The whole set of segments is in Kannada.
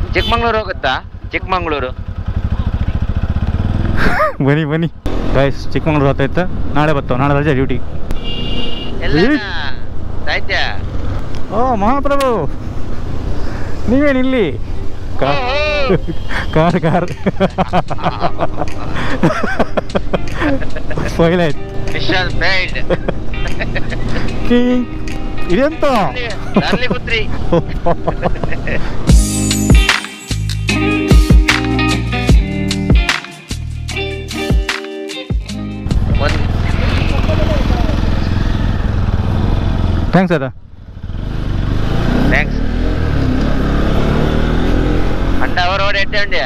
ಚಿಕ್ಕಮಂಗ್ಳೂರು ಹೋಗುತ್ತಾ ಚಿಕ್ಕಮಂಗ್ಳೂರು ಬನ್ನಿ ಬನ್ನಿ ಗಾಯ್ಸ್ ಚಿಕ್ಕಮಂಗ್ಳೂರು ಹೊತ್ತಾಯ್ತು ನಾಳೆ ಬರ್ತಾವ ನಾಳೆ ರಜೆ ಡ್ಯೂಟಿ ಎಲ್ಲ ಇಲ್ಲಿ? ಸಾಹಿತ್ಯ ಓ ಮಹಾಪ್ರಭು ನೀವೇನಿಲ್ಲಿ ಕಾರ್ ಕಾರ್ ಕಾರ್ ಫೈಲ್ ಆಯ್ತು ಮಿಷನ್ ಫೇಲ್ಡ್ ಕಿಂಗ್ ಇದೆಂತ ಅಲ್ಲಿ ಕೂತ್ರಿ ಒಂದು ಥ್ಯಾಂಕ್ಸ್ ಅದ ಥ್ಯಾಂಕ್ಸ್ ಅಂಡ ಅವರು ಓಡಿ ಎಟ್ಟೆ ಉಂಡ್ಯಾ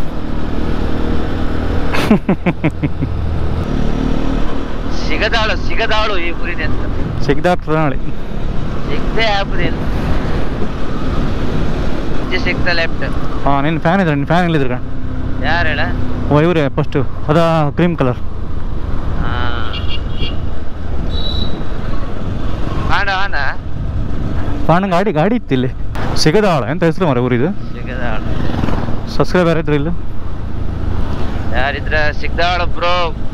ಸಿಗದಾಳು ಸಿಗದಾಳು ಈ ಊರಿನ ಅಂತ ಸಿಗ್ದಾಗ್ತದೆ ನಾಳೆ ಸಿಗದೆ ಆಗುದಿಲ್ಲ ಮುಂಚೆ ಸಿಗ್ತಾ ಲೆಫ್ಟ್ ಹಾಂ ನಿನ್ನ ಫ್ಯಾನ್ ಇದ್ರೆ ನಿನ್ನ ಫ್ಯಾನ್ ಇಲ್ಲಿದ್ರು ಯಾರು ಹೇಳ ಓ ಇವರೇ ಫಸ್ಟು ಅದ ಕ್ರೀಮ್ ಕಲರ್ ಕಾಣ ಆನ ಪಾಣ ಗಾಡಿ ಗಾಡಿ ಇತ್ತು ಇಲ್ಲಿ ಸಿಗದಾಳ ಎಂತ ಹೆಸರು ಮರ ಊರಿದು ಸಿಗದಾಳು ಸಬ್ಸ್ಕ್ರೈಬರ್ ಇದ್ರು ಇಲ್ಲ ಯಾರಿದ್ರ ಸಿಗ್ದಾಳು ಬ್ರೋ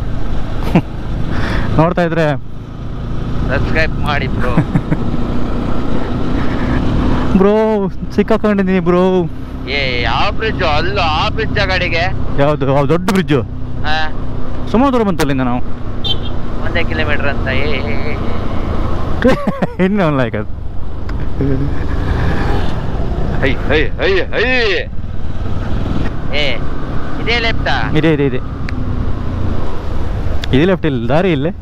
ನೋಡ್ತಾ ಇದ್ರೆ ಸಬ್ಸ್ಕ್ರೈಬ್ ಮಾಡಿ ಬ್ರೋ ಬ್ರೋ ಸಿಕ್ಕಾಕೊಂಡಿದ್ದೀನಿ ಬ್ರೋ ಏ ಯಾವ ಬ್ರಿಡ್ಜ್ ಅಲ್ಲ ಆ ಬ್ರಿಡ್ಜ್ ಕಡೆಗೆ ಯಾವುದು ಅವು ದೊಡ್ಡ ಬ್ರಿಡ್ಜು ಹಾ ಸುಮಾರು ದೂರ ಬಂತು ಅಲ್ಲಿಂದ ನಾವು ಒಂದೇ ಕಿಲೋಮೀಟರ್ ಅಂತ ಏ ಏ, ಏ, ಏ. ಇನ್ನು ಲೈಕ್ ಅದು ಹೈ ಹೈ ಹೈ ಹೈ ಏ ಇದೇ ಲೆಫ್ಟಾ ಇದೆ ಇದೆ ಇದೆ ಇದೆ ಲೆಫ್ಟ್ ಇಲ್ಲ ದಾರಿ ಇಲ್ಲೇ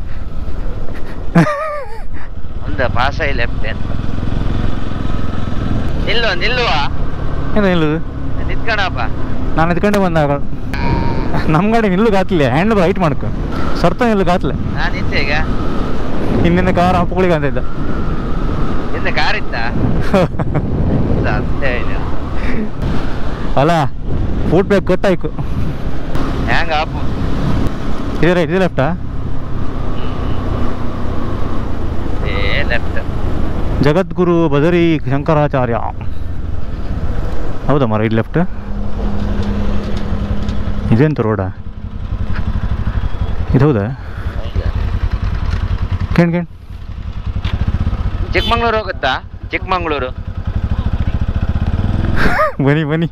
ಒಂದು ಪಾಸ ಲೆಫ್ಟ್ ಅಂತ ನಿಲ್ವ ನಿಲ್ಲುವ ಏನು ನಿಲ್ಲುದು ನಿಂತ್ಕಣಪ್ಪ ನಾನು ಎತ್ಕೊಂಡೆ ಬಂದಾಗ ನಮ್ಮ ಗಾಡಿ ನಿಲ್ಲು ಗಾತ್ಲೆ ಹ್ಯಾಂಡ್ ರೈಟ್ ಮಾಡ್ಕೊ ಸರ್ತ ನಿಲ್ಲು ಗಾತ್ಲೆ ನಾನು ನಿಂತೆ ಈಗ ಹಿಂದಿನ ಕಾರ್ ಅಪ್ಪಗಳಿಗೆ ಅಂತ ಇದ್ದ ಹಿಂದೆ ಕಾರ್ ಇತ್ತ ಸತ್ಯ ಇದು. ಅಲ್ಲ ಫುಡ್ ಬ್ರೇಕ್ ಗೊತ್ತಾಯ್ತು ಹೆಂಗ ಅಪ್ಪ ಇದೆ ರೈಟ್ ಇದೆ ಲೆಫ್ಟಾ ಏ ಲೆಫ್ಟ್ ಜಗದ್ಗುರು ಬದರಿ ಶಂಕರಾಚಾರ್ಯ ಹೌದಾ ಮರ ಇದು ಲೆಫ್ಟ್ ಇದೆಂತ ರೋಡ ಇದು ಹೌದಾ ಕೇಣ್ ಕೇಣ್ ಚಿಕ್ಕಮಂಗ್ಳೂರು ಹೋಗುತ್ತಾ ಚಿಕ್ಕಮಂಗ್ಳೂರು ಬನ್ನಿ ಬನ್ನಿ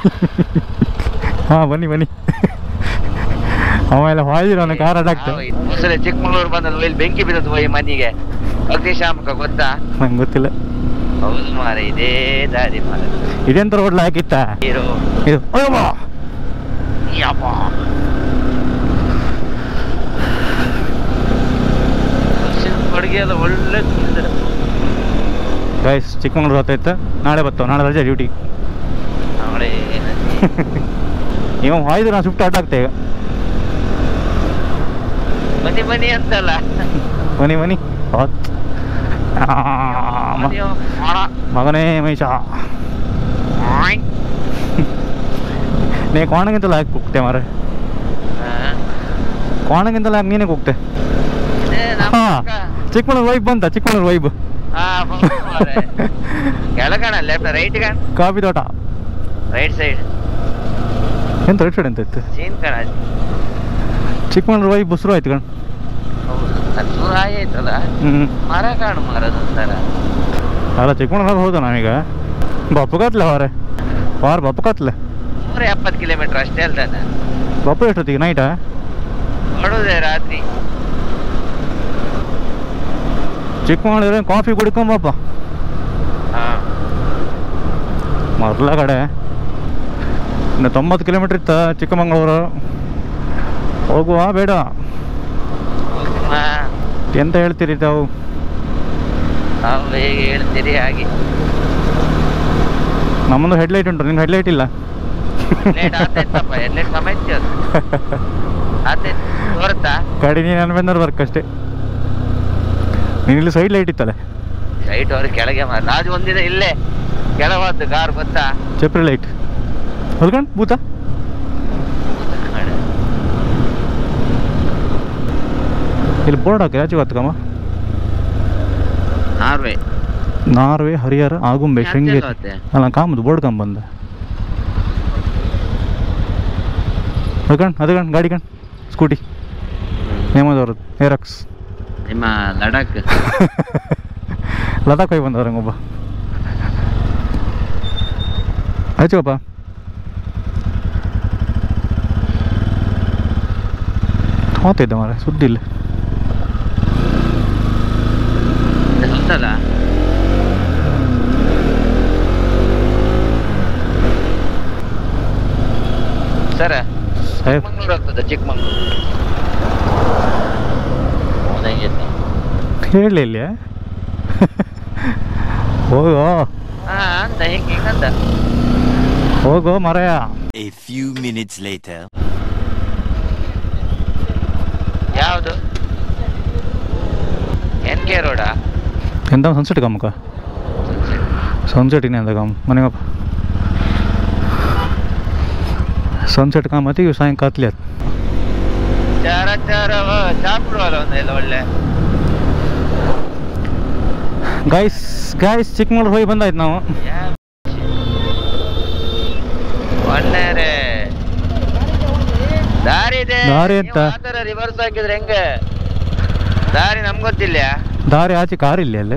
ಹಾಂ ಬನ್ನಿ ಬನ್ನಿ ಆಮೇಲೆ ಹಾಯ್ದಿರ ಅವನ ಕಾರ್ ಅಡ್ಡಾಗ್ತ ಮುಸಲೆ ಚಿಕ್ಕಮಂಗ್ಳೂರು ಬಂದದ್ದು ಇಲ್ಲಿ ಬೆಂಕಿ ಬಿದ್ದದ್ದು ಈ ಮನೆಗೆ ಅಗ್ನಿಶಾಮಕ ಗೊತ್ತಾ ನಂಗೆ ಗೊತ್ತಿಲ್ಲ ಹೌದು ಮಾರ ಇದೇ ದಾರಿ ಮಾರ ಇದೆಂತ ರೋಡ್ ಹಾಕಿತ್ತ ಹೀರೋ ಇದು ಅಯ್ಯವ್ವ! ಯಪ್ಪ ಅಡುಗೆ ಎಲ್ಲ ಒಳ್ಳೆ ತಿಂದಿದ್ದಾರೆ. ಗೈಸ್ ಚಿಕ್ಕಮಂಗ್ಳೂರು ಹೊತ್ತಾಯ್ತು ನಾಳೆ ಬರ್ತಾವ ನಾಳೆ ರಜೆ ಡ್ಯೂಟಿ ನಾಳೆ ಇವ ಹಾಯ್ದು ನಾನು ಸ್ವಿಫ್ಟ್ ಅಡ್ಡಾಗ್ತೆ ಈಗ ಬನ್ನಿ ಬನ್ನಿ ಅಂತಲ್ಲ ಬನ್ನಿ ಬನ್ನಿ ಹೊತ್ ಆ, ಮ- ಅಯ್ಯೋ, ಮಾಡ. ಮಗನೇ ಮೈಷ ಆಯ್. ನೀ ಕೋಣಗಿಂತಲ್ಲ ಹಾಕಿ ಕೂಗ್ತೆ ಮಾರೆ ಹಾ. ಕೋಣಗಿಂತಲ್ಲ ಹಾಕಿ ನೀನೇ ಕೂಗ್ತೆ ಏ, ನಮ್ಮ ಹಾ ಅಕ್ಕ. ಚಿಕ್ಕಮಂಗ್ಳೂರು ವೈಬ್ ಬಂತ ಚಿಕ್ಕಮಂಗ್ಳೂರು ವೈಬ್ ಹಾ, ಹೌದು ಮಾರ್ರೆ. ಕೆಳಗಣ ಲೆಫ್ಟ್ ರೈಟ್ ಗಣ ಕಾಫಿ ತೋಟ ರೈಟ್ ಸೈಡ್ ಎಂತ ರೈಟ್ ಸೈಡ್ ಅಂತ ಇತ್ತು ಸೀನ್ ಕಣ ಚಿಕ್ಕಮಂಗ್ಳೂರು ವೈಬ್ ಶುರು ಆಯ್ತು ಕಣ ಹೌದು ಅದು ದೂರ ಆಯ್ತಲ್ಲ ಹ್ಞೂ ಮರ ಕಾಣು ಮರದೊಂಥರ ಅಲ್ಲ ಚಿಕ್ಕಮಂಗ್ಳೂರು ಹೌದು ನಾವೀಗ ಬಪ್ಪು ಕತ್ಲೆ ಹೊರೆ ವಾರ ಬಪ್ಪು ಕತ್ಲೆ ನೂರ ಎಪ್ಪತ್ತು ಕಿಲೋಮೀಟರ್ ಅಷ್ಟೇ ಅಲ್ದಾನೆ ಬಪ್ಪು ಎಷ್ಟೊತ್ತಿಗೆ ನೈಟಾ ಹೊಡೋದೆ ರಾತ್ರಿ ಚಿಕ್ಕಮಂಗ್ಳೂರು ಕಾಫಿ ಕುಡ್ಕೊಂಬಪ್ಪ ಹಾ ಮೊದಲ ಕಡೆ ಇನ್ನು ತೊಂಬತ್ತು ಕಿಲೋಮೀಟ್ರ್ ಇತ್ತ ಚಿಕ್ಕಮಂಗ್ಳೂರು ಹೋಗುವ ಬೇಡ ಹಾ ಎಂತ ಹೇಳ್ತೀರಿ ತಾವು ನಾವು ಹೇಗೆ ಹೇಳ್ತೀರಿ ಹಾಗೆ ನಮ್ಮದು ಹೆಡ್ಲೈಟ್ ಉಂಟು ನಿನ್ನ ಹೆಡ್ಲೈಟ್ ಇಲ್ಲ ಲೇಟ್ ಆತೈತಪ್ಪ ಎಲ್ಲಿ ಸಮಸ್ಯೆ ಅದು ಆತೈತ್ ತೋರುತ್ತಾ ಗಾಡಿ ನೀನು ನನ್ನ ಬೆಂದರ್ ವರ್ಕ್ ಅಷ್ಟೇ ನೀನು ಇಲ್ಲಿ ಸೈಡ್ ಲೈಟ್ ಇತ್ತಲ್ಲ ಸೈಟ್ ಅವ್ರು ಕೆಳಗೆ ಮಾರ ರಾಜು ಒಂದಿನ ಇಲ್ಲೇ ಕೆಳವದ್ದು ಕಾರ್ ಗೊತ್ತಾ ಚಪ್ರಿ ಲೈಟ್ ಹೊಲ್ಕೊಂಡು ಭೂತ ಇಲ್ಲಿ ಬೋರ್ಡ್ ಹಾಕಿ ಆಚೆ ಗೊತ್ತಕಮ್ಮ ನಾರ್ವೆ ನಾರ್ವೆ ಹರಿಹರ ಆಗುಂಬೆ ಶೃಂಗೇರಿ ಅಲ್ಲ ಕಾಮದು ಬೋರ್ಡ್ ಕಂಬಂದ ಅದು ಕಣ್ ಅದು ಕಣ್ ಗಾಡಿ ಕಣ್ ಸ್ಕೂಟಿ ನೇಮದವ್ರದ್ದು ಏರಕ್ಸ್ ನಿಮ್ಮ ಲಡಾಖ್ ಲದಾಖ್ ಹೋಗಿ ಬಂದವ್ರ ಒಬ್ಬ ಹಚ್ಚೋಪ್ಪ ಹೋಗ್ತಿದ್ದ ಮಾರ ಸುದ್ದಿ ಇಲ್ಲ ಸುತ್ತಲ್ಲ ಸರ ಸಾಹೇಬ್ ಚಿಕ್ಕಮಂಗ್ಳೂರು ಆಗ್ತದೆ ಚಿಕ್ಕಮಂಗ್ಳೂರು ಹೌದಾ ಹೆಂಗಿತ್ತು ಹೇಳಿ ಇಲ್ಲಿ ಹೋಗೋ ಹಾ ಅಂತ ಹಿಂಗೆ ಹಿಂಗಂತ ಹೋಗೋ ಮರಯ A few minutes later. ಯಾವುದು ಎನ್ ಕೆ ರೋಡಾ ಎಂತ ಸನ್ಸೆಟ್ ಕಮ್ಮಕ ಸನ್ಸೆಟ್ ಇನ್ನೇಂದ ಕಮ್ ಮನೆಗಪ್ಪ ಸನ್ಸೆಟ್ ಕಾಮತಿ ಇವು ಸಾಯಂಕಾಲ ಆತ್ ಚಾರ ಚಾರ ಚಾಪಿಡುವಲ್ಲ ಒಂದು ಎಲ್ಲ ಒಳ್ಳೆ ಗೈಸ್ ಗೈಸ್ ಚಿಕ್ಕಮಗಳೂರು ಹೋಗಿ ಬಂದಾಯ್ತು ನಾವು ಒಳ್ಳೆ ದಾರಿ ಇದೆ ದಾರಿ ಎಂತ? ರಿವರ್ಸ್ ಹಾಕಿದ್ರೆ ಹೆಂಗೆ ದಾರಿ ನಮ್ಗೆ ಗೊತ್ತಿಲ್ಲ ದಾರಿ ಆಚೆ ಕಾರ್ ಇಲ್ಲಿ ಅಲ್ಲಿ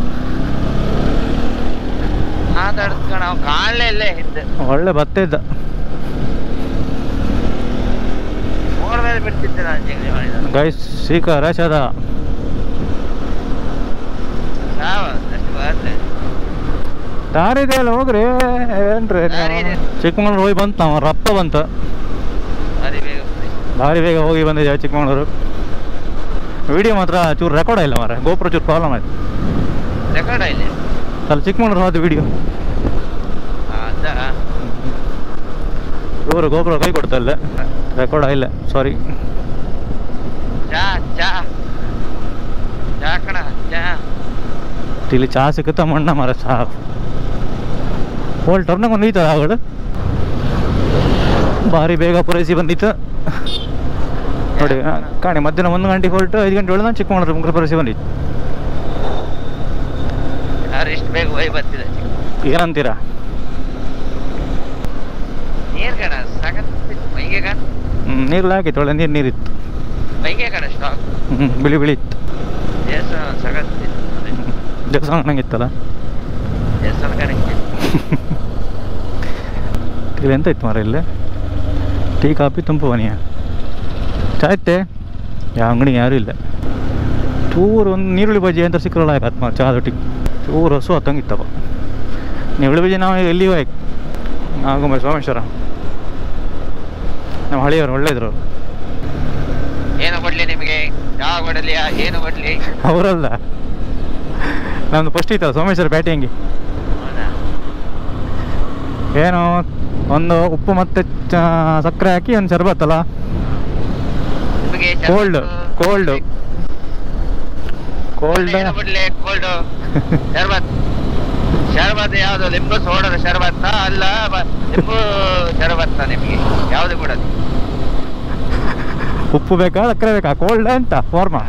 ಮಾತಾಡ್ಸ್ಕೊಂಡು ನಾವು ಕಾಣಲೇ ಇಲ್ಲೇ ಹಿಂದೆ ಒಳ್ಳೆ ಭತ್ತ ಇದ್ದ ಮೋಡ ಮೇಲೆ ಬಿಡ್ತಿದ್ದೆ ನಾನು ಜಿಂಗಲಿ ಮಾಡಿದ ಗೈಸ್ ಸೀಕ ರಶದ ಸಾವ ಅಷ್ಟು ಬರುತ್ತೆ ದಾರಿ ಇದೆ ಅಲ್ಲ ಹೋಗ್ರಿ ಏನ್ರಿ ದಾರಿ ಇದೆ. ಚಿಕ್ಕಮಗಳೂರು ಹೋಗಿ ಬಂತು ನಾವು ರಪ್ಪ ಬಂತು ದಾರಿ ಬೇಗ ಬಿಡಿ. ದಾರಿ ಬೇಗ ಹೋಗಿ ಬಂದಿದ್ದೇವೆ ಚಿಕ್ಕಮಗಳೂರು ವಿಡಿಯೋ ಮಾತ್ರ ಚೂರು ರೆಕಾರ್ಡ್ ಇಲ್ಲ ಮಾರ ಗೋಪುರ ಚೂರು ಪ್ರಾಬ್ಲಮ್ ಆಯ್ತು ರೆಕಾರ್ಡ ಇಲ್ಲಿ ಅಲ್ಲಿ ಚಿಕ್ಕಮಗಳೂರು ಹೋದ ವಿಡಿಯೋ ಅದ ಇವರು ಗೋಪುರ ಕೈ ಕೊಡ್ತಲ್ಲ ರೆಕಾರ್ಡ್ ಇಲ್ಲ ಸಾರಿ ಚಾ ಚಾ ಚಾ ಕಣ ಚಾ ಇಲ್ಲಿ ಚಹಾ ಸಿಕ್ಕುತ್ತ ಮಣ್ಣ ಮರ ಚಹಾ ಹೋಲ್ ಟರ್ನಾಗ ಒಂದು ಈತ ಆಗಳು ಭಾರಿ ಬೇಗ ಪೂರೈಸಿ ಬಂದಿತ್ತು ನೋಡಿ ಆ, ಕಾಣಿ ಮಧ್ಯಾಹ್ನ ಒಂದು ಗಂಟೆಗೆ ಹೊರಟು ಐದು ಗಂಟೆ ಒಳಗೆ ಚಿಕ್ಕಮಗಳೂರು ಮುಗ್ರ ಪೂರೈಸಿ ಬಂದಿತ್ತು ಯಾರು ಇಷ್ಟು ಬೇಗ ಹೋಗಿ ಬರ್ತಿದೆ ಏನಂತೀರಾ ನೀರ್ ಕಣ ಸಖತ್ ಮೈಗೆ ಕಣ ಹ್ಮ್, ನೀರು ಹಾಕಿತ್ತು ಒಳ್ಳೆ ನೀರು ನೀರಿತ್ತು ಮೈಗೆ ಕಣ ಸ್ಟಾಕ್ ಹ್ಞೂ ಬಿಳಿ ಬಿಳಿ ಇತ್ತು ದೇವಸ್ಥಾನ ಸಖತ್ ದೇವಸ್ಥಾನ ನಂಗಿತ್ತಲ್ಲ ದೇವಸ್ಥಾನ ಕಣಕ್ಕೆ ಇಲ್ಲಿ ಎಂತ ಇತ್ತು ಮರ ಇಲ್ಲಿ ಟೀ ಕಾಫಿ ತಂಪು ಬನಿಯ ಚಾ ಇತ್ತೆ ಯಾವ ಅಂಗಡಿ ಯಾರೂ ಇಲ್ಲ ಚೂರು ಒಂದು ನೀರುಳ್ಳಿ ಬಜ್ಜಿ ಅಂತ ಸಿಕ್ಕರಲ್ಲ ಆಯ್ತು ಮಾ ಚಹಾದೊಟ್ಟಿಗೆ ಚೂರು ಹಸು ಹತ್ತಂಗಿತ್ತಪ್ಪ ನೀರುಳ್ಳಿ ಬಜ್ಜಿ ನಾವು ಎಲ್ಲಿ ಹೋಯ್ತು ನಾಗಮ್ಮ ಸೋಮೇಶ್ವರ ನಮ್ಮ ಹಳಿಯವರು ಒಳ್ಳೆಯದ್ರು ಏನು ಕೊಡ್ಲಿ ನಿಮಗೆ ಯಾವ ಕೊಡಲಿಯಾ ಏನು ಕೊಡ್ಲಿ ಅವರಲ್ಲ ನಮ್ಮದು ಫಸ್ಟ್ ಇತ್ತಲ್ಲ ಸೋಮೇಶ್ವರ ಬ್ಯಾಟಿಂಗಿ ಹೌದಾ ಏನು ಒಂದು ಉಪ್ಪು ಮತ್ತು ಚ ಸಕ್ಕರೆ ಹಾಕಿ ಒಂದು ಶರ್ಬತ್ತಲ್ಲ ನಿಮಗೆ ಕೋಲ್ಡ್ ಕೋಲ್ಡ್ ಕೋಲ್ಡ್ ಏನು ಕೊಡ್ಲಿ ಕೋಲ್ಡ್ ಶರ್ಬತ್ ಶರ್ಬತ್ ಯಾವುದು ಲಿಂಬು ಸೋಡದ ಶರ್ಬತ್ತ ಅಲ್ಲ ಬ- ಲಿಂಬು ಶರ್ಬತ್ತ ನಿಮಗೆ ಯಾವುದು ಕೊಡಲಿ ಉಪ್ಪು ಬೇಕಾ ಸಕ್ಕರೆ ಬೇಕಾ ಕೋಲ್ಡ್ ಅಂತ ಫಾರ್ಮ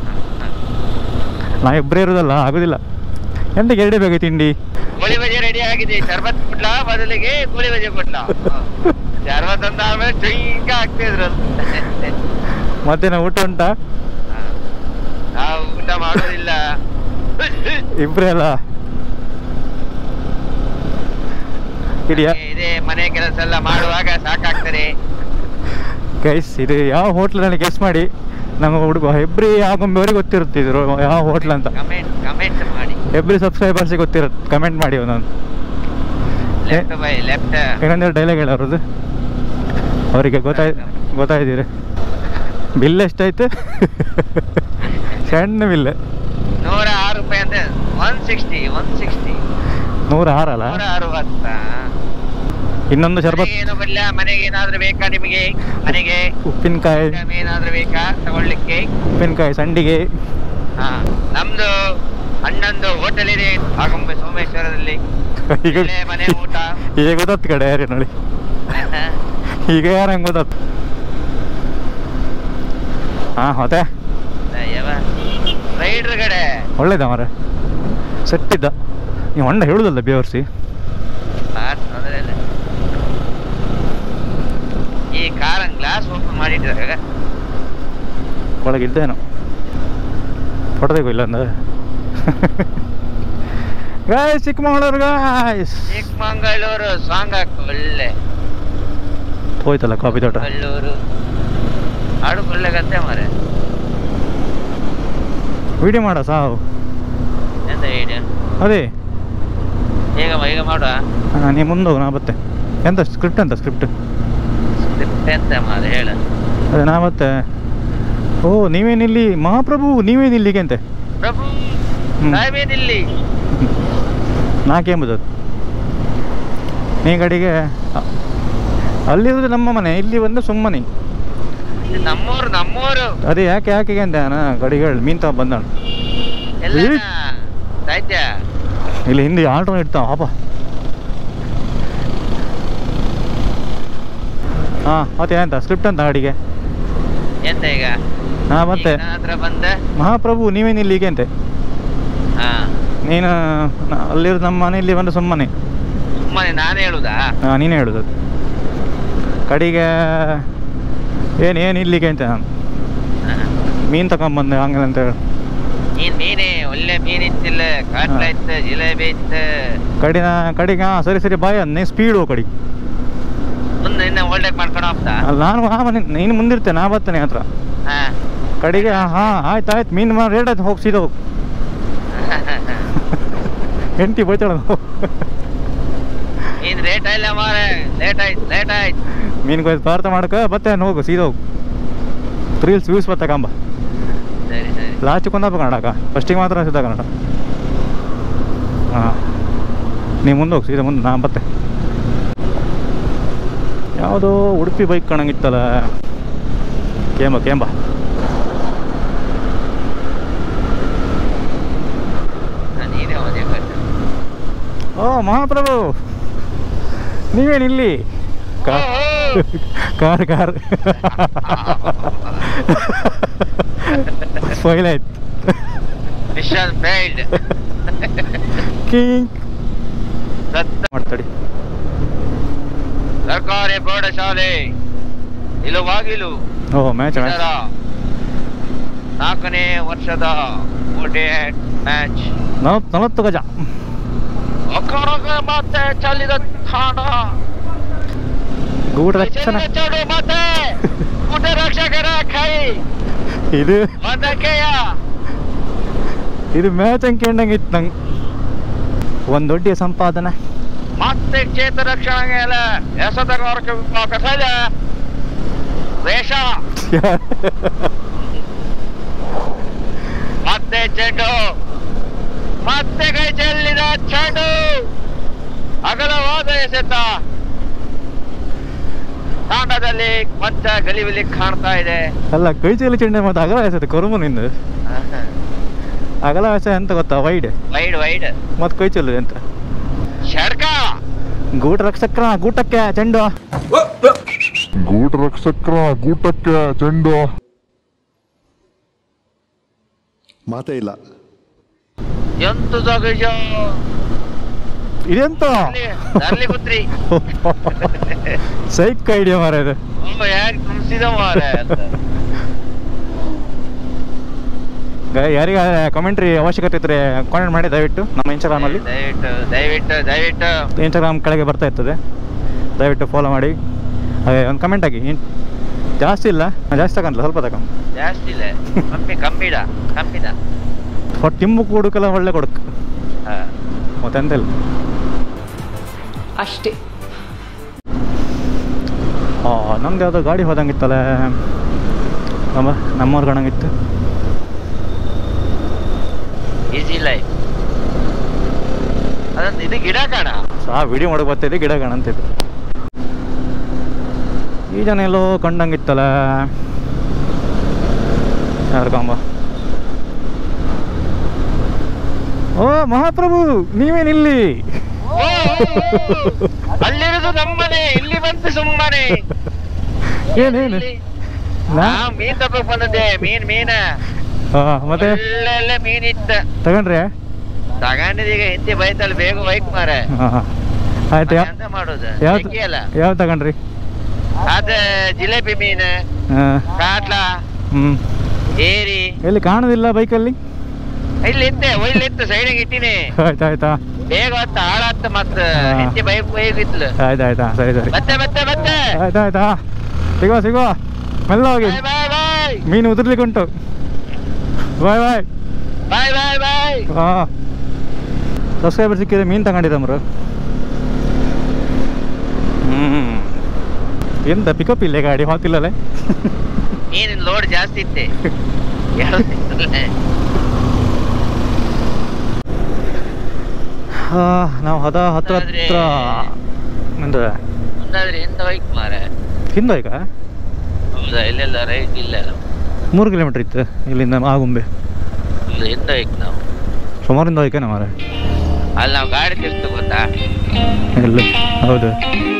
ನಾ ಇಬ್ಬರೇ ಇರೋದಲ್ಲ ಆಗೋದಿಲ್ಲ ಎಂತಕ್ಕೆ ಎರಡೇ ಬೇಕು ತಿಂಡಿ ಕೋಳಿ ಬಜೆ ರೆಡಿ ಆಗಿದೆ ಶರ್ಬತ್ ಕೊಡ್ಲಾ ಬದಲಿಗೆ ಕೋಳಿ ಬಜೆ ಕೊಡ್ಲಾ ಶರ್ಬತ್ ಅಂತ ಆದ್ಮೇಲೆ ಚುಯ್ಕ ಆಗ್ತಿದ್ರು ಮಧ್ಯಾಹ್ನ ಊಟ ಉಂಟಾ ನಾವು ಊಟ ಮಾಡೋದಿಲ್ಲ ಇಬ್ಬರೇ ಅಲ್ಲ ಇದೆಯಾ ಇದೇ ಮನೆ ಕೆಲಸ ಎಲ್ಲ ಮಾಡುವಾಗ ಸಾಕಾಗ್ತದೆ ಗೈಸ್ ಇದು ಯಾವ ಹೋಟ್ಲಲ್ಲಿ ಗೆಸ್ ಮಾಡಿ ನಮ್ಮ ಹುಡುಗ ಹೆಬ್ರಿ ಆಗೊಂಬೆವರಿಗೆ ಗೊತ್ತಿರುತ್ತಿದ್ರು ಯಾವ ಹೋಟ್ಲ್ ಅಂತ ಕಮೆಂಟ್ ಕಮೆಂಟ್ ಮಾಡಿ ಎಬ್ರಿ ಸಬ್ಸ್ಕ್ರೈಬರ್ಸಿಗೆ ಗೊತ್ತಿರುತ್ತೆ ಕಮೆಂಟ್ ಮಾಡಿ ಒಂದೊಂದು ಲೆಫ್ಟ್ ಬೈ ಲೆಫ್ಟ್ ಏನಂದ್ರೆ ಡೈಲಾಗ್ ಹೇಳೋರದು ಅವರಿಗೆ ಗೊತ್ತಾಯ್ ಗೊತ್ತಾಯ್ತೀರಿ ಬಿಲ್ ಎಷ್ಟಾಯ್ತು ಸಣ್ಣ ಬಿಲ್ ನೂರ ಆರು ರೂಪಾಯಿ ಅಂತ ಒನ್ ಸಿಕ್ಸ್ಟಿ ಒನ್ ಸಿಕ್ಸ್ಟಿ ನೂರ ಆರಲ್ಲ ನೂರ ಅರವತ್ತ ಇನ್ನೊಂದು ಶರ್ಬತ್ ಮನೆಗೆ ಏನು ಬರ್ಲ ಮನೆಗೆ ಏನಾದ್ರೂ ಬೇಕಾ ನಿಮಗೆ ಮನೆಗೆ ಉಪ್ಪಿನಕಾಯಿ ಐಟಮ್ ಏನಾದ್ರೂ ಬೇಕಾ ತಗೊಳ್ಳಿಕ್ಕೆ ಉಪ್ಪಿನಕಾಯಿ ಸಂಡಿಗೆ ಹಾ ನಮ್ದು ಅಣ್ಣಂದು ಹೋಟೆಲ್ ಇದೆ ಆಗುಂಬೆ ಸೋಮೇಶ್ವರದಲ್ಲಿ ಈಗ ಇಲ್ಲೇ ಮನೆ ಊಟ ಈಗ ಗೊತ್ತಾತ್ ಕಡೆ ಯಾರು ನೋಡಿ ಈಗ ಯಾರು ಹಂಗೆ ಗೊತ್ತಾತ್ ಹಾಂ ಹೋತೆ ರೈಡ್ರ್ ಕಡೆ ಒಳ್ಳೇದ ಮರ ಸೆಟ್ ಇದ್ದ ನೀವು ಹೊಂಡ ಹೇಳುದಲ್ಲ ಬೇವರ್ಸಿ ಪಾಸ್ ತೊಂದ್ರೆ ಇಲ್ಲ. ಈ ಕಾರಂಗ್ಲ ಗ್ಲಾಸ್ ಓಪನ್ ಮಾಡಿಟ್ಟಿದ್ದಾರೆ ಒಳಗಿದ್ದೇನೋ ಫೋಟೋ ತೆಗೋ ಇಲ್ಲ ಅಂದ್ರೆ guys Chikkamagaluru guys Chikkamangaluru song ಹಾಕು ಒಳ್ಳೆ ಹೋಯ್ತಲ್ಲ ಕಾಫಿ ತೋಟ ಕಲ್ಲೂರು ಹಾಡು ಒಳ್ಳೆ ಗದ್ದೆ ಮಾರೆ ವಿಡಿಯೋ ಮಾಡ ಸಾವು ಎಂತ ಹೇಳಿ ಅದೇ ಈಗ ಈಗ ಮಾಡುವ ಹಾಂ ನೀ ಮುಂದೆ ಹೋಗು ನಾ ಬತ್ತೆ ಎಂತ ಸ್ಕ್ರಿಪ್ಟ್ ಅಂತ ಸ್ಕ್ರಿಪ್ಟ್ ಸ್ಕ್ರಿಪ್ಟ್ ಎಂತ ಮಾರೆ ಹೇಳ ಅದೇ ನಾ ಮತ್ತೆ ಓ ನೀವೇನಿಲ್ಲಿ ಮಹಾಪ್ರಭು ನೀವೇನಿಲ್ಲಿಗೆ ಅಂತೆ ಪ್ರಭು ಹ್ಮ್. ಸಾಹೇಬೇನಿಲ್ಲಿ ನಾಕೆಂಬುದು ನೀ ಕಡೆಗೆ ಅ- ಅಲ್ಲಿರೋದು ನಮ್ಮ ಮನೆ ಇಲ್ಲಿ ಬಂದು ಸುಮ್ಮನೆ ಇದು ನಮ್ಮೂರು ನಮ್ಮೂರು ಅದೇ ಯಾಕೆ ಯಾಕೆ ಅಂತ ನಾ ಕಡೆಗೆ ಮೀನ್ ತಗೊಂಡ್ ಬಂದಾಳು ಎಲ್ಲ ಈ- ಸಾಹಿತ್ಯ ಇಲ್ಲಿ ಹಿಂದೆ ಆಟೋ ಇಡ್ತಾವ ಪಾಪ ಹಾಂ ಮತ್ತೆ ಎಂತ ಸ್ಕ್ರಿಪ್ಟ್ ಅಂತ ಗಾಡಿಗೆ ಎಂತ ಈಗ ಹಾ ಮತ್ತೆ ಈಗ ನನ್ನ ಹತ್ರ ಬಂದ ಮಹಾಪ್ರಭು ನೀವೇನಿಲ್ಲಿಗೆ ಅಂತೆ ಹಾ ನೀನು ನ- ಅಲ್ಲಿರೋದು ನಮ್ಮ ಮನೆ ಇಲ್ಲಿ ಬಂದು ಸುಮ್ಮನೆ ಸುಮ್ಮನೆ ನಾನು ಹೇಳುದಾ ಹಾಂ ನೀನೇ ಹೇಳುದು ಅದು. ಕಡೆಗೆ ಏನು ಏನು ಇಲ್ಲಿಗೆ ಅಂತ ನಾನು ಹಾ. ಮೀನು ತಗೊಂಬಂದೆ ಹಂಗೆ ಅಂತ ಹೇಳಿ ನೀನ್ ಮೀನೇ ಒಳ್ಳೆ ಮೀನ್ ಇತ್ತಿಲ್ಲ ಕಾಟ್ಲ ಹಾ. ಇತ್ತು ಜಿಲೇಬಿ ಇತ್ತು ಕಡಿನ ಕಡೆಗೆ ಹಾಂ ಸರಿ ಸರಿ ಬಾಯ್ ನೀ ಸ್ಪೀಡು ಕಡೆಗೆ ಮುಂದೆ ನಿನ್ನ ಒಳ್ಳೆ ಮಾಡ್ಕೊಂಡು ಹೋಗ್ತಾ ಅಲ್ಲಿ ನಾನು ಹಾಂ ಮನೆ ನೀನು ಮುಂದಿರ್ತೆ ನಾ ಬರ್ತೇನೆ ಹತ್ರ ಹಾ ಕಡೆಗೆ ಹಾಂ ಆಯ್ತು ಆಯ್ತು ಮೀನು ಮಾ ರೇಟ್ ಆಯ್ತು ಹೋಗಿ ಸೀದಾ ಹೋಗಿ ಹೆಂಡತಿ ಬೈತಾಳ ನೀನ್ ರೇಟ್ ಇಲ್ಲ ಮಾರೆ ಲೇಟ್ ಆಯ್ತು ಲೇಟ್ ಆಯ್ತು ಮೀನು ಕೊಯ್ದು ಭಾರತ ಮಾಡಕ ಬತ್ತೆ ಹೋಗು ಸೀದಾ ಹೋಗು ರೀಲ್ಸ್ ವ್ಯೂಸ್ ಬತ್ತ ಕಂಬ ಸರಿ ಸರಿ ಲಾಸ್ಟ್ ಕೊಂದಪ್ಪ ಕನ್ನಡಕ ಫಸ್ಟಿಗೆ ಮಾತ್ರ ಸಿದ್ಧ ಕನ್ನಡ ಹಾಂ ನೀ ಮುಂದೆ ಹೋಗಿ ಸೀದಾ ಮುಂದೆ ನಾ ಬತ್ತೆ ಯಾವುದೋ ಉಡುಪಿ ಬೈಕ್ ಕಾಣಂಗಿತ್ತಲ್ಲ ಕೇಂಬ ಕೇಂಬ ನಾನ್ ನೀನೇ ಹೋದೆ ಗೊತ್ತು. ಓ ಮಹಾಪ್ರಭು ನೀವೇನಿಲ್ಲಿ ಓ, ಓ. ಕಾರ್ ಕಾರ್ ಫೈಲ್ ಆಯ್ತು ಮಿಷನ್ ಫೇಲ್ಡ್ ಕಿಂಗ್ ಸತ್ತ ಮಾಡ್ತಾಡಿ ಸರ್ಕಾರಿ ಪ್ರೌಢಶಾಲೆ ಇಲುವಾಗಿಲು ಓ ಮ್ಯಾಚ್ ಇದರ ನಾಲ್ಕನೇ ವರ್ಷದ ಓಡಿಯಟ್ ಮ್ಯಾಚ್ ನಲವತ್ತು ನಲವತ್ತು ಗಜ ಒಕ್ಕರೊಗ ಮತ್ತೆ ಚಲಿದ ತಾಣ ಗೂಟ ರಕ್ಷಣೆ ಚೆಡು ಮತ್ತೆ ಊಟ ರಕ್ಷಕರ ಕೈ ಇದು ಒಂದಕ್ಕೆಯ ಇದು ಮ್ಯಾಚ್ ಅಂಕೆ ಇತ್ತು ನಂಗೆ ಒಂದು ದೊಡ್ಡ ಸಂಪಾದನೆ ಮತ್ತೆ ಚೇತ ರಕ್ಷಣೆಗೆ ಎಸೆತಗಾರಕ ವಿಭಾಗ ಸಲ ವೇಷ ಮತ್ತೆ ಚೆಂಡು ಮತ್ತೆ ಕೈ ಚೆಲ್ಲಿದ ಚೆಂಡು ಅಗಲವಾದ ಎಸೆತ ತಾಂಡದಲ್ಲಿ ಕೊಂಚ ಗಲಿಬಿಲಿ ಕಾಣ್ತಾ ಇದೆ ಅಲ್ಲ ಕೈ ಚೀಲ ಚೆಂಡೆ ಮತ್ತೆ ಅಗಲ ಎಸೆತ ಕರುಮು ನಿಂದು ಅಗಲ ಎಸೆ ಅಂತ ಗೊತ್ತಾ ವೈಡ್ ವೈಡ್ ವೈಡ್ ಮತ್ತೆ ಕೈ ಚೆಲ್ಲುದು ಅಂತ ಷಡ್ಕ ಗೂಟ ರಕ್ಷಕ್ರ ಗೂಟಕ್ಕೆ ಚೆಂಡು ಗೂಟ ರಕ್ಷಕ್ರ ಗೂಟಕ್ಕೆ ಚೆಂಡು ಮಾತೇ ಇಲ್ಲ ಎಂತು ಜಗಜ ಇದೆಂತ ನಲ್ಲಿ ಕುತ್ರಿ ಸೈಕ್ ಐಡಿಯಾ ಮಾರ ಇದು ಓ ಯಾಕೆ ತುಂಬಿಸಿದ ಮಾರೆ ಅಂತ ಗ- ಯಾರಿಗ ಕಮೆಂಟ್ರಿ ಅವಶ್ಯಕತೆ ಇದ್ರೆ ಕಾಮೆಂಟ್ ಮಾಡಿ ದಯವಿಟ್ಟು ನಮ್ಮ ಇನ್ಸ್ಟಾಗ್ರಾಮಲ್ಲಿ ದಯವಿಟ್ಟು ದಯವಿಟ್ಟು ದಯವಿಟ್ಟು ಇನ್ಸ್ಟಾಗ್ರಾಮ್ ಕೆಳಗೆ ಬರ್ತಾ ಇರ್ತದೆ ದಯವಿಟ್ಟು ಫಾಲೋ ಮಾಡಿ ಹಾಗೆ ಒಂದು ಕಮೆಂಟ್ ಹಾಕಿ ಇನ್- ಜಾಸ್ತಿ ಇಲ್ಲ ನಾನ್ ಜಾಸ್ತಿ ತಗೊಂಡ್ಲ ಸ್ವಲ್ಪ ತಗೊಂಡು ಜಾಸ್ತಿ ಇಲ್ಲ ಕಮ್ಮಿ ಕಮ್ಮಿಡ ಕಮ್ಮಿದ ಹೊಟ್ಟು ತಿಂಬು ಕೊಡಕ್ಕೆಲ್ಲ ಒಳ್ಳೆ ಕೊಡಕ್ ಹಾ. ಮತ್ತೆ ಎಂತ ಇಲ್ಲ ಅಷ್ಟೇ ಹಾಂ ನಮ್ದು ಯಾವುದೋ ಗಾಡಿ ಹೋದಂಗಿತ್ತಲ್ಲ ನಮ್ಮ ನಮ್ಮವ್ರ ಕಾಣಂಗಿತ್ತು ಈಸಿ ಲೈಫ್ ಅದೊಂದು ಇದು ಗಿಡ ಕಾಣ ಸಾ ವಿಡಿಯೋ ಮಾಡಕ್ ಬರ್ತಿದ್ದೆ ಗಿಡ ಕಾಣಂತಿದ್ದು ಈ ಜನ ಎಲ್ಲೋ ಕಂಡಂಗಿತ್ತಲ್ಲ ಯಾರು ಕಾಂಬ ಓ ಮಹಾಪ್ರಭು ನೀವೇನಿಲ್ಲಿ ಓ, ಅಲ್ಲಿರೋದು ನಮ್ಮನೆ ಇಲ್ಲಿ ಬಂತು ಸುಮ್ಮನೆ ಏನೇನು ನಾ ನಾ ಮೀನ್ ತಪ್ಪಕ್ ಬಂದದ್ದೆ ಮೀನ್ ಮೀನ ಹಾಂ ಮತ್ತೆ ಒಳ್ಳೆ ಮೀನ್ ಇತ್ತ ತಗೊಂಡ್ರೆ ತಗೊಂಡಿದೀಗ ಹಿಂದೆ ಬೈತಲ್ಲಿ ಬೇಗ ಬೈಕ್ ಮಾರೆ ಹಾಂ ಆಯ್ತು ಯಾವ ಎಂತ ಮಾಡೋದು ಯಾವ್ದು ಅಲ್ಲ ಯಾವ್ದು ತಗೊಂಡ್ರಿ ಅದ ಜಿಲೇಬಿ ಮೀನು ಹಾಂ ಕಾಟ್ಲ ಹ್ಞೂ ಏರಿ ಎಲ್ಲಿ ಕಾಣೋದಿಲ್ಲ ಬೈಕಲ್ಲಿ ಇಲ್ಲಿ ಇತ್ತೆ ಒಯ್ಲಿ ಇತ್ತು ಸೈಡಿಗೆ ಇಟ್ಟಿನಿ ಆಯ್ತು ಆಯ್ತಾ ಬೇಗ ಹೊತ್ತ ಹಾಳಾತ್ತ ಮತ್ತ ಹಾ. ಹೆಂಡತಿ ಬೈಕ್ ಹೋಗಿತ್ಲು ಆಯ್ತು ಆಯ್ತಾ ಸರಿ ಸರಿ ಮತ್ತೆ ಮತ್ತೆ ಮತ್ತೆ ಆಯ್ತು ಆಯ್ತಾ ಸಿಗುವ ಸಿಗುವ ಮೆಲ್ಲ ಹೋಗಿ ಬಾಯ್ ಬಾಯ್ ಬಾಯ್ ಮೀನು ಉದುರ್ಲಿಕ್ಕೆ ಉಂಟು ಬಾಯ್ ಬಾಯ್ ಬಾಯ್ ಬಾಯ್ ಬಾಯ್ ಹಾಂ ಸಬ್ಸ್ಕ್ರೈಬರ್ ಸಿಕ್ಕಿದ್ರೆ ಮೀನು ತಗೊಂಡಿದ್ದಮ್ರು ಹ್ಞೂ ಎಂತ ಪಿಕಪ್ ಇಲ್ಲೇ ಗಾಡಿ ಹೋತಿಲ್ಲಲ್ಲೇ ನೀನಿನ್ ಲೋಡ್ ಜಾಸ್ತಿ ಇತ್ತೆ ಎರಡು ನಾವು ಹದ ಹತ್ರ ಹತ್ರ ಎಂತ ಮುಂದಾದ್ರೆ ಎಂತ ಬೈಕ್ ಮಾರ ಹಿಂದೆ ಈಗ ಹೌದಾ ಇಲ್ಲೆಲ್ಲ ರೈಟ್ ಇಲ್ಲ ಮೂರು ಕಿಲೋಮೀಟ್ರ್ ಇತ್ತು ಇಲ್ಲಿಂದ ಆಗುಂಬೆ ಇಲ್ಲ ಎಂತ ಬೈಕ್ ನಾವು ಸುಮಾರಿಂದ ಹೋಯ್ಕೇನ ಮಾರ ಅಲ್ಲಿ ನಾವು ಗಾಡಿ ತಿರ್ತು ಗೊತ್ತಾ ಎಲ್ಲ ಹೌದು